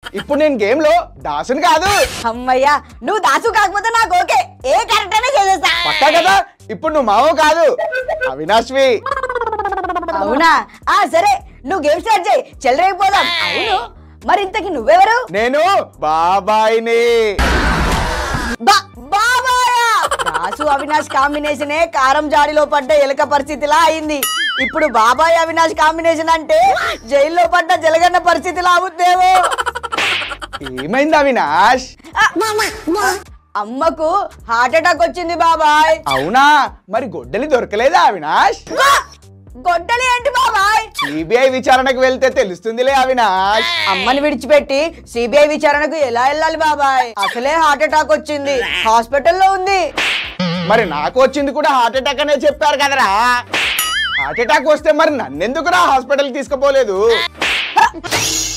ఇప్పుడు నేను గేమ్ లో దాసుని కాదు అమ్మయ్యా నువ్వు దాసు కాకపోతే నాకు ఓకే ఏ క్యారెక్టర్ అయినా చేసేస్తా పక్కా కదా ఇప్పుడు నువ్వు మావో కాదు అవినాష్వి అవునా ఆ సరే నువ్వు గేమ్ స్టార్ట్ చేయి చెల్లరైపోదాం అవును మరి ఇంతకి నువ్వెవరు నేను బాబాయిని బా- బాబాయా దాసు అవినాష్ కాంబినేషనే కారం జాడిలో పడ్డ ఎలుక పరిస్థితిలా అయింది ఇప్పుడు బాబాయ్ అవినాష్ కాంబినేషన్ అంటే జైల్లో పడ్డ జలగన్న పరిస్థితిలా అవుద్దేమో ఏమైంది అవినాష్ అమ్మకు హార్ట్ అటాక్ వచ్చింది బాబాయ్ అవునా మరి గొడ్డలి దొరకలేదా అవినాష్ వా! గొడ్డలి ఏంటి బాబాయ్ సిబిఐ విచారణకు వెళ్తే తెలుస్తుందిలే అవినాష్ అమ్మని విడిచిపెట్టి సిబిఐ విచారణకు ఎలా వెళ్ళాలి బాబాయ్ అసలే హార్ట్ అటాక్ వచ్చింది హాస్పిటల్లో ఉంది మరి నాకు వచ్చింది కూడా హార్ట్ అటాక్ అనే చెప్పారు కదరా హార్ట్ అటాక్ వస్తే మరి నన్నెందుకురా హాస్పిటల్ తీసుకుపోలేదు